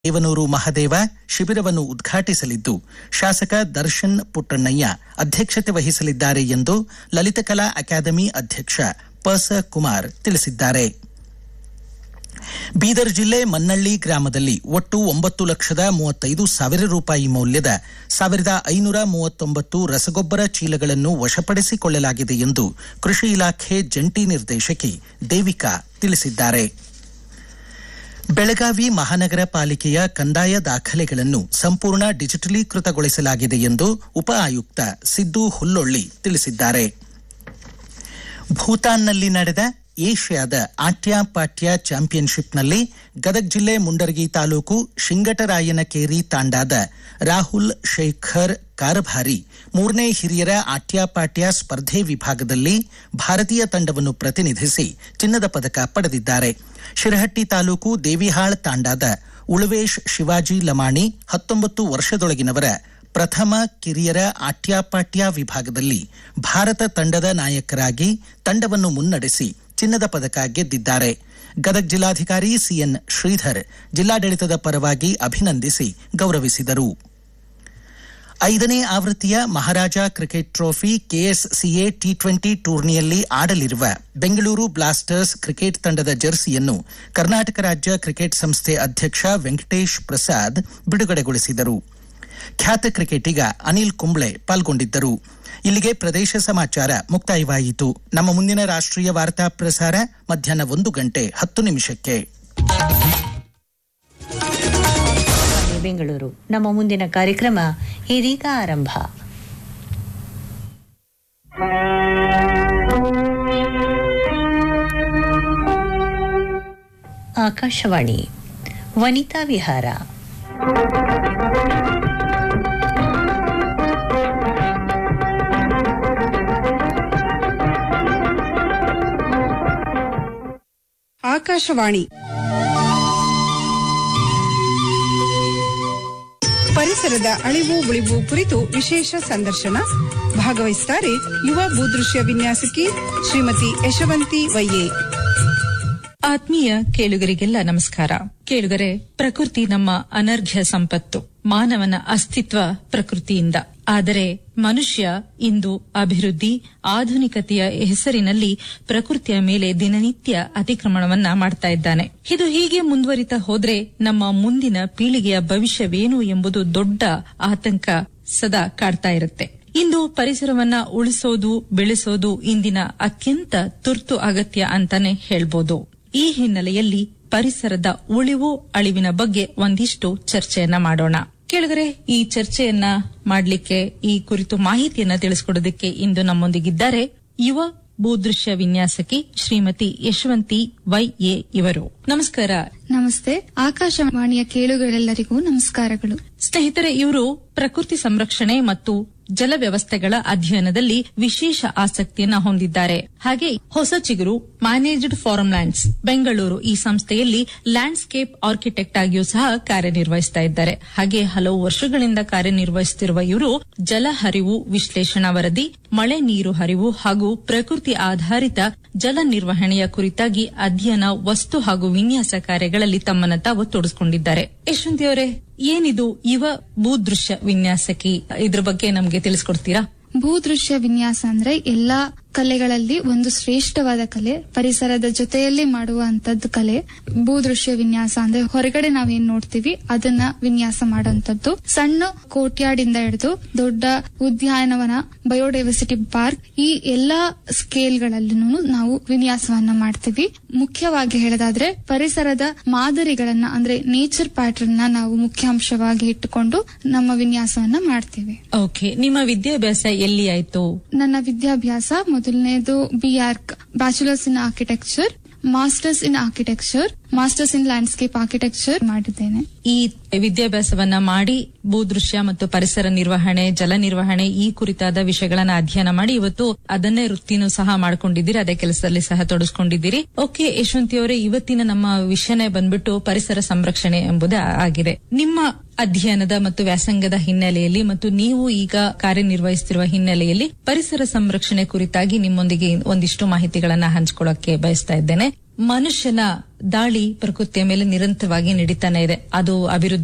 ದೇವನೂರು ಮಹದೇವ ಶಿಬಿರವನ್ನು ಉದ್ಘಾಟಿಸಲಿದ್ದು ಶಾಸಕ ದರ್ಶನ್ ಪುಟ್ಟಣ್ಣಯ್ಯ ಅಧ್ಯಕ್ಷತೆ ವಹಿಸಲಿದ್ದಾರೆ ಎಂದು ಲಲಿತಕಲಾ ಅಕಾಡೆಮಿ ಅಧ್ಯಕ್ಷ ಪಸ ಕುಮಾರ್ ತಿಳಿಸಿದ್ದಾರೆ ಬೀದರ್ ಜಿಲ್ಲೆ ಮನ್ನಳ್ಳಿ ಗ್ರಾಮದಲ್ಲಿ ಒಟ್ಟು ಒಂಬತ್ತು ಲಕ್ಷದ ಮೂವತ್ತೈದು ಸಾವಿರ ರೂಪಾಯಿ ಮೌಲ್ಯದ ಸಾವಿರದ ಐನೂರ ಮೂವತ್ತೊಂಬತ್ತು ರಸಗೊಬ್ಬರ ಚೀಲಗಳನ್ನು ವಶಪಡಿಸಿಕೊಳ್ಳಲಾಗಿದೆ ಎಂದು ಕೃಷಿ ಇಲಾಖೆ ಜಂಟಿ ನಿರ್ದೇಶಕಿ ದೇವಿಕಾ ತಿಳಿಸಿದ್ದಾರೆ ಬೆಳಗಾವಿ ಮಹಾನಗರ ಪಾಲಿಕೆಯ ಕಂದಾಯ ದಾಖಲೆಗಳನ್ನು ಸಂಪೂರ್ಣ ಡಿಜಿಟಲೀಕೃತಗೊಳಿಸಲಾಗಿದೆ ಎಂದು ಉಪ ಆಯುಕ್ತ ಸಿದ್ದು ಹುಲ್ಲೊಳ್ಳಿ ತಿಳಿಸಿದ್ದಾರೆ ಭೂತಾನ್ನಲ್ಲಿ ನಡೆದ ಏಷ್ಯಾದ ಆಟ್ಯಪಾಟ್ಯ ಚಾಂಪಿಯನ್ಶಿಪ್ನಲ್ಲಿ ಗದಗ ಜಿಲ್ಲೆ ಮುಂಡರಗಿ ತಾಲೂಕು ಶಿಂಗಟರಾಯನಕೇರಿ ತಾಂಡಾದ ರಾಹುಲ್ ಶೇಖರ್ ಕಾರಭಾರಿ ಮೂರನೇ ಹಿರಿಯರ ಆಟ್ಯಪಾಟ್ಯ ಸ್ಪರ್ಧೆ ವಿಭಾಗದಲ್ಲಿ ಭಾರತೀಯ ತಂಡವನ್ನು ಪ್ರತಿನಿಧಿಸಿ ಚಿನ್ನದ ಪದಕ ಪಡೆದಿದ್ದಾರೆ ಶಿರಹಟ್ಟಿ ತಾಲೂಕು ದೇವಿಹಾಳ್ ತಾಂಡಾದ ಉಳವೇಶ್ ಶಿವಾಜಿ ಲಮಾಣಿ ಹತ್ತೊಂಬತ್ತು ವರ್ಷದೊಳಗಿನವರ ಪ್ರಥಮ ಕಿರಿಯರ ಆಟ್ಯಪಾಟ್ಯ ವಿಭಾಗದಲ್ಲಿ ಭಾರತ ತಂಡದ ನಾಯಕರಾಗಿ ತಂಡವನ್ನು ಮುನ್ನಡೆಸಿ ಚಿನ್ನದ ಪದಕ ಗೆದ್ದಿದ್ದಾರೆ ಗದಗ ಜಿಲ್ಲಾಧಿಕಾರಿ ಸಿಎನ್ ಶ್ರೀಧರ್ ಜಿಲ್ಲಾಡಳಿತದ ಪರವಾಗಿ ಅಭಿನಂದಿಸಿ ಗೌರವಿಸಿದರು ಐದನೇ ಆವೃತ್ತಿಯ Maharaja cricket trophy KSCA T twenty ಟೂರ್ನಿಯಲ್ಲಿ ಆಡಲಿರುವ ಬೆಂಗಳೂರು ಬ್ಲಾಸ್ಟರ್ಸ್ ಕ್ರಿಕೆಟ್ ತಂಡದ ಜರ್ಸಿಯನ್ನು ಕರ್ನಾಟಕ ರಾಜ್ಯ ಕ್ರಿಕೆಟ್ ಸಂಸ್ಥೆ ಅಧ್ಯಕ್ಷ ವೆಂಕಟೇಶ್ ಪ್ರಸಾದ್ ಬಿಡುಗಡೆಗೊಳಿಸಿದರು ಖ್ಯಾತ ಕ್ರಿಕೆಟಿಗ ಅನಿಲ್ ಕುಂಬ್ಳೆ ಪಾಲ್ಗೊಂಡಿದ್ದರು ಇಲ್ಲಿಗೆ ಪ್ರದೇಶ ಸಮಾಚಾರ ಮುಕ್ತಾಯವಾಯಿತು ನಮ್ಮ ಮುಂದಿನ ರಾಷ್ಟ್ರೀಯ ವಾರ್ತಾ ಪ್ರಸಾರ ಮಧ್ಯಾಹ್ನ ಒಂದು ಗಂಟೆ ಹತ್ತು ನಿಮಿಷಕ್ಕೆ ಬೆಂಗಳೂರು ನಮ್ಮ ಮುಂದಿನ ಕಾರ್ಯಕ್ರಮ ಇದೀಗ ಆರಂಭ ಆಕಾಶವಾಣಿ ವನಿತಾ ವಿಹಾರ ಆಕಾಶವಾಣಿ ಪರಿಸರದ ಅಳಿವು ಉಳಿವು ಕುರಿತು ವಿಶೇಷ ಸಂದರ್ಶನ ಭಾಗವಹಿಸುತ್ತಾರೆ ಯುವ ಭೂದೃಶ್ಯ ವಿನ್ಯಾಸಕಿ ಶ್ರೀಮತಿ ಯಶವಂತಿ ವೈಯೆ ಆತ್ಮೀಯ ಕೇಳುಗರಿಗೆಲ್ಲ ನಮಸ್ಕಾರ ಕೇಳುಗರೆ ಪ್ರಕೃತಿ ನಮ್ಮ ಅನರ್ಘ್ಯ ಸಂಪತ್ತು ಮಾನವನ ಅಸ್ತಿತ್ವ ಪ್ರಕೃತಿಯಿಂದ ಆದರೆ ಮನುಷ್ಯ ಇಂದು ಅಭಿವೃದ್ಧಿ ಆಧುನಿಕತೆಯ ಹೆಸರಿನಲ್ಲಿ ಪ್ರಕೃತಿಯ ಮೇಲೆ ದಿನನಿತ್ಯ ಅತಿಕ್ರಮಣವನ್ನ ಮಾಡ್ತಾ ಇದ್ದಾನೆ ಇದು ಹೀಗೆ ಮುಂದುವರಿತಾ ಹೋದ್ರೆ ನಮ್ಮ ಮುಂದಿನ ಪೀಳಿಗೆಯ ಭವಿಷ್ಯವೇನು ಎಂಬುದು ದೊಡ್ಡ ಆತಂಕ ಸದಾ ಕಾಡ್ತಾ ಇರುತ್ತೆ ಇಂದು ಪರಿಸರವನ್ನ ಉಳಿಸೋದು ಬೆಳೆಸೋದು ಇಂದಿನ ಅತ್ಯಂತ ತುರ್ತು ಅಗತ್ಯ ಅಂತಾನೆ ಹೇಳ್ಬೋದು ಈ ಹಿನ್ನೆಲೆಯಲ್ಲಿ ಪರಿಸರದ ಉಳಿವು ಅಳಿವಿನ ಬಗ್ಗೆ ಒಂದಿಷ್ಟು ಚರ್ಚೆಯನ್ನ ಮಾಡೋಣ ಕೆಳಗರೆ ಈ ಚರ್ಚೆಯನ್ನ ಮಾಡಲಿಕ್ಕೆ ಈ ಕುರಿತು ಮಾಹಿತಿಯನ್ನ ತಿಳಿಸಿಕೊಡೋದಕ್ಕೆ ಇಂದು ನಮ್ಮೊಂದಿಗಿದ್ದಾರೆ ಯುವ ಭೂದೃಶ್ಯ ವಿನ್ಯಾಸಕಿ ಶ್ರೀಮತಿ ಯಶವಂತಿ ವೈ ಎ ಇವರು ನಮಸ್ಕಾರ ನಮಸ್ತೆ ಆಕಾಶವಾಣಿಯ ಕೇಳುಗರೆಲ್ಲರಿಗೂ ನಮಸ್ಕಾರಗಳು ಸ್ನೇಹಿತರೆ ಇವರು ಪ್ರಕೃತಿ ಸಂರಕ್ಷಣೆ ಮತ್ತು ಜಲ ವ್ಯವಸ್ಥೆಗಳ ಅಧ್ಯಯನದಲ್ಲಿ ವಿಶೇಷ ಆಸಕ್ತಿಯನ್ನ ಹೊಂದಿದ್ದಾರೆ ಹಾಗೆ ಹೊಸ ಚಿಗುರು ಮ್ಯಾನೇಜ್ಡ್ ಫಾರಂ ಲ್ಯಾಂಡ್ಸ್ ಬೆಂಗಳೂರು ಈ ಸಂಸ್ಥೆಯಲ್ಲಿ ಲ್ಯಾಂಡ್ಸ್ಕೇಪ್ ಆರ್ಕಿಟೆಕ್ಟ್ ಆಗಿಯೂ ಸಹ ಕಾರ್ಯನಿರ್ವಹಿಸ್ತಾ ಇದ್ದಾರೆ ಹಾಗೆ ಹಲವು ವರ್ಷಗಳಿಂದ ಕಾರ್ಯನಿರ್ವಹಿಸುತ್ತಿರುವ ಇವರು ಜಲ ಹರಿವು ವಿಶ್ಲೇಷಣಾ ವರದಿ ಮಳೆ ನೀರು ಹರಿವು ಹಾಗೂ ಪ್ರಕೃತಿ ಆಧಾರಿತ ಜಲ ನಿರ್ವಹಣೆಯ ಕುರಿತಾಗಿ ಅಧ್ಯಯನ ವಸ್ತು ಹಾಗೂ ವಿನ್ಯಾಸ ಕಾರ್ಯಗಳಲ್ಲಿ ತಮ್ಮನ್ನ ತಾವು ತೊಡಗಿಸಿಕೊಂಡಿದ್ದಾರೆ ಯಶವಂತಿ ಅವರೇ ಏನಿದು ಯುವ ಭೂದೃಶ್ಯ ವಿನ್ಯಾಸಕಿ ಇದ್ರ ಬಗ್ಗೆ ನಮಗೆ ತಿಳಿಸ್ಕೊಡ್ತೀರಾ ಭೂದೃಶ್ಯ ವಿನ್ಯಾಸ ಅಂದ್ರೆ ಎಲ್ಲಾ ಕಲೆಗಳಲ್ಲಿ ಒಂದು ಶ್ರೇಷ್ಠವಾದ ಕಲೆ ಪರಿಸರದ ಜೊತೆಯಲ್ಲಿ ಮಾಡುವಂತದ್ದು ಕಲೆ ಭೂದೃಶ್ಯ ವಿನ್ಯಾಸ ಅಂದ್ರೆ ಹೊರಗಡೆ ನಾವೇನ್ ನೋಡ್ತೀವಿ ಅದನ್ನ ವಿನ್ಯಾಸ ಮಾಡುವಂತದ್ದು ಸಣ್ಣ ಕೋಟ್ಯಾಡಿಂದ ಹಿಡಿದು ದೊಡ್ಡ ಉದ್ಯಾನವನ ಬಯೋಡೈವರ್ಸಿಟಿ ಪಾರ್ಕ್ ಈ ಎಲ್ಲಾ ಸ್ಕೇಲ್ಗಳಲ್ಲೂ ನಾವು ವಿನ್ಯಾಸವನ್ನ ಮಾಡ್ತೀವಿ ಮುಖ್ಯವಾಗಿ ಹೇಳೋದಾದ್ರೆ ಪರಿಸರದ ಮಾದರಿಗಳನ್ನ ಅಂದ್ರೆ ನೇಚರ್ ಪ್ಯಾಟರ್ನ್ ನ ನಾವು ಮುಖ್ಯಾಂಶವಾಗಿ ಇಟ್ಟುಕೊಂಡು ನಮ್ಮ ವಿನ್ಯಾಸವನ್ನ ಮಾಡ್ತೀವಿ ಓಕೆ ನಿಮ್ಮ ವಿದ್ಯಾಭ್ಯಾಸ ಎಲ್ಲಿ ಆಯ್ತು ನನ್ನ ವಿದ್ಯಾಭ್ಯಾಸ ಮೊದಲನೇದು B Arch bachelors in architecture masters in architecture masters in landscape architecture ಮಾಡಿದ್ದೇನೆ ಈ ವಿದ್ಯಾಭ್ಯಾಸವನ್ನ ಮಾಡಿ ಭೂದೃಶ್ಯ ಮತ್ತು ಪರಿಸರ ನಿರ್ವಹಣೆ ಜಲ ನಿರ್ವಹಣೆ ಈ ಕುರಿತಾದ ವಿಷಯಗಳನ್ನ ಅಧ್ಯಯನ ಮಾಡಿ ಇವತ್ತು ಅದನ್ನೇ ವೃತ್ತಿನೂ ಸಹ ಮಾಡ್ಕೊಂಡಿದ್ದೀರಿ ಅದೇ ಕೆಲಸದಲ್ಲಿ ಸಹ ತೊಡಗಿಸ್ಕೊಂಡಿದ್ದೀರಿ ಓಕೆ ಯಶವಂತಿ ಅವರೇ ಇವತ್ತಿನ ನಮ್ಮ ವಿಷಯನೇ ಬಂದ್ಬಿಟ್ಟು ಪರಿಸರ ಸಂರಕ್ಷಣೆ ಎಂಬುದೇ ಆಗಿದೆ ನಿಮ್ಮ ಅಧ್ಯಯನದ ಮತ್ತು ವ್ಯಾಸಂಗದ ಹಿನ್ನೆಲೆಯಲ್ಲಿ ಮತ್ತು ನೀವು ಈಗ ಕಾರ್ಯನಿರ್ವಹಿಸುತ್ತಿರುವ ಹಿನ್ನೆಲೆಯಲ್ಲಿ ಪರಿಸರ ಸಂರಕ್ಷಣೆ ಕುರಿತಾಗಿ ನಿಮ್ಮೊಂದಿಗೆ ಒಂದಿಷ್ಟು ಮಾಹಿತಿಗಳನ್ನ ಹಂಚಿಕೊಳ್ಳಕ್ಕೆ ಬಯಸ್ತಾ ಇದ್ದೇನೆ ಮನುಷ್ಯನ ದಾಳಿ ಪ್ರಕೃತಿಯ ಮೇಲೆ ನಿರಂತರವಾಗಿ ನಡೀತಾನೆ ಇದೆ ಅದು ಅಭಿವೃದ್ಧಿ